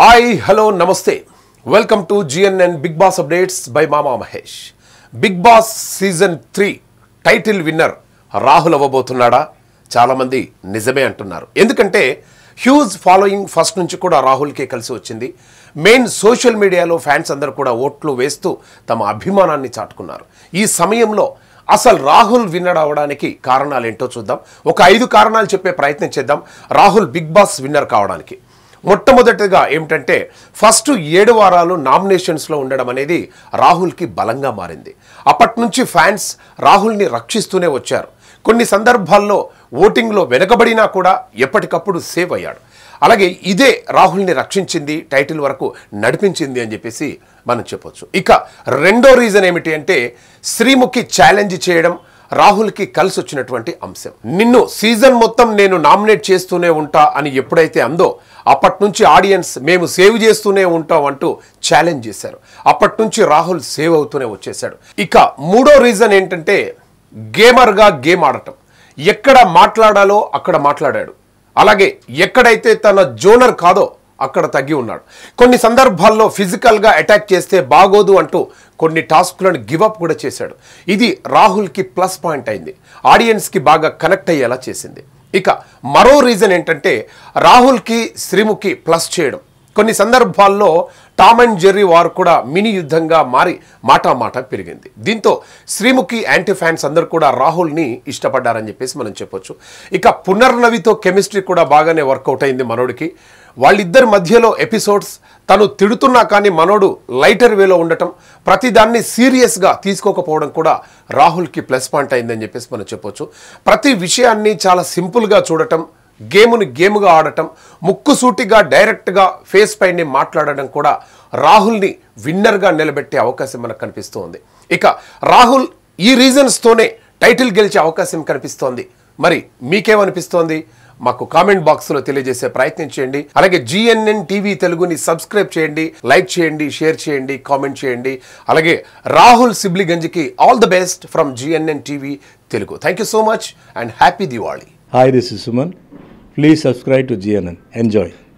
Hi hello నమస్తే welcome to GNN Big Boss updates by మామా Mahesh Big Boss season three title winner Rahul అవ్వబోతున్నాడా చాలామంది నిజమే అంటున్నారు ఎందుకంటే హ్యూజ్ ఫాలోయింగ్ ఫస్ట్ నుంచి కూడా రాహుల్కే కలిసి వచ్చింది మెయిన్ సోషల్ మీడియాలో ఫ్యాన్స్ అందరూ కూడా ఓట్లు వేస్తూ తమ అభిమానాన్ని చాటుకున్నారు ఈ సమయంలో అసలు రాహుల్ విన్నర్ అవడానికి కారణాలు ఏంటో చూద్దాం ఒక ఐదు కారణాలు చెప్పే ప్రయత్నం చేద్దాం రాహుల్ బిగ్ బాస్ విన్నర్ కావడానికి మొట్టమొదటిగా ఏమిటంటే ఫస్ట్ ఏడు వారాలు నామినేషన్స్లో ఉండడం అనేది రాహుల్కి బలంగా మారింది అప్పటి నుంచి ఫ్యాన్స్ రాహుల్ని రక్షిస్తూనే వచ్చారు కొన్ని సందర్భాల్లో ఓటింగ్లో వెనకబడినా కూడా ఎప్పటికప్పుడు సేవ్ అయ్యాడు అలాగే ఇదే రాహుల్ని రక్షించింది టైటిల్ వరకు నడిపించింది అని చెప్పేసి మనం చెప్పొచ్చు ఇక రెండో రీజన్ ఏమిటి అంటే శ్రీముఖి ఛాలెంజ్ చేయడం రాహుల్కి కలిసి వచ్చినటువంటి అంశం నిన్ను సీజన్ మొత్తం నేను నామినేట్ చేస్తూనే ఉంటా అని ఎప్పుడైతే అందో అప్పటి నుంచి ఆడియన్స్ మేము సేవ్ చేస్తూనే ఉంటాం అంటూ ఛాలెంజ్ చేశారు అప్పటి నుంచి రాహుల్ సేవ్ అవుతూనే వచ్చేసాడు ఇక మూడో రీజన్ ఏంటంటే గేమర్గా గేమ్ ఆడటం ఎక్కడ మాట్లాడాలో అక్కడ మాట్లాడాడు అలాగే ఎక్కడైతే తన జోనర్ కాదో అక్కడ తగ్గి ఉన్నాడు కొన్ని సందర్భాల్లో ఫిజికల్గా అటాక్ చేస్తే బాగోదు అంటూ కొన్ని టాస్క్లను గివప్ కూడా చేశాడు ఇది రాహుల్కి ప్లస్ పాయింట్ అయింది ఆడియన్స్కి బాగా కనెక్ట్ అయ్యేలా చేసింది ఇక మరో రీజన్ ఏంటంటే రాహుల్కి శ్రీముఖి ప్లస్ చేయడం కొన్ని సందర్భాల్లో టామ్ అండ్ జెర్రీ వారు కూడా మినీ యుద్ధంగా మారి మాటా మాట పెరిగింది దీంతో శ్రీముఖి యాంటీ ఫ్యాన్స్ అందరూ కూడా రాహుల్ని ఇష్టపడ్డారని చెప్పేసి మనం చెప్పొచ్చు ఇక పునర్నవితో కెమిస్ట్రీ కూడా బాగానే వర్కౌట్ అయింది మనోడికి వాళ్ళిద్దరి మధ్యలో ఎపిసోడ్స్ తను తిడుతున్నా కానీ మనోడు లైటర్ వేలో ఉండటం ప్రతిదాన్ని సీరియస్గా తీసుకోకపోవడం కూడా రాహుల్కి ప్లస్ పాయింట్ అయిందని చెప్పేసి మనం చెప్పొచ్చు ప్రతి విషయాన్ని చాలా సింపుల్గా చూడటం గేముని గేమ్గా ఆడటం ముక్కుసూటిగా డైరెక్ట్గా ఫేస్ పైనే మాట్లాడడం కూడా రాహుల్ని విన్నర్గా నిలబెట్టే అవకాశం మనకు కనిపిస్తూ ఉంది ఇక రాహుల్ ఈ రీజన్స్తోనే టైటిల్ గెలిచే అవకాశం కనిపిస్తోంది మరి మీకేమనిపిస్తోంది మాకు కామెంట్ బాక్స్లో తెలియజేసే ప్రయత్నం చేయండి అలాగే జిఎన్ఎన్ టీవీ తెలుగుని సబ్స్క్రైబ్ చేయండి లైక్ చేయండి షేర్ చేయండి కామెంట్ చేయండి అలాగే రాహుల్ సిబ్లిగంజ్కి all the best from GNN TV Telugu thank you so much and happy Diwali Hi, this is Suman. Please subscribe to GNN. Enjoy.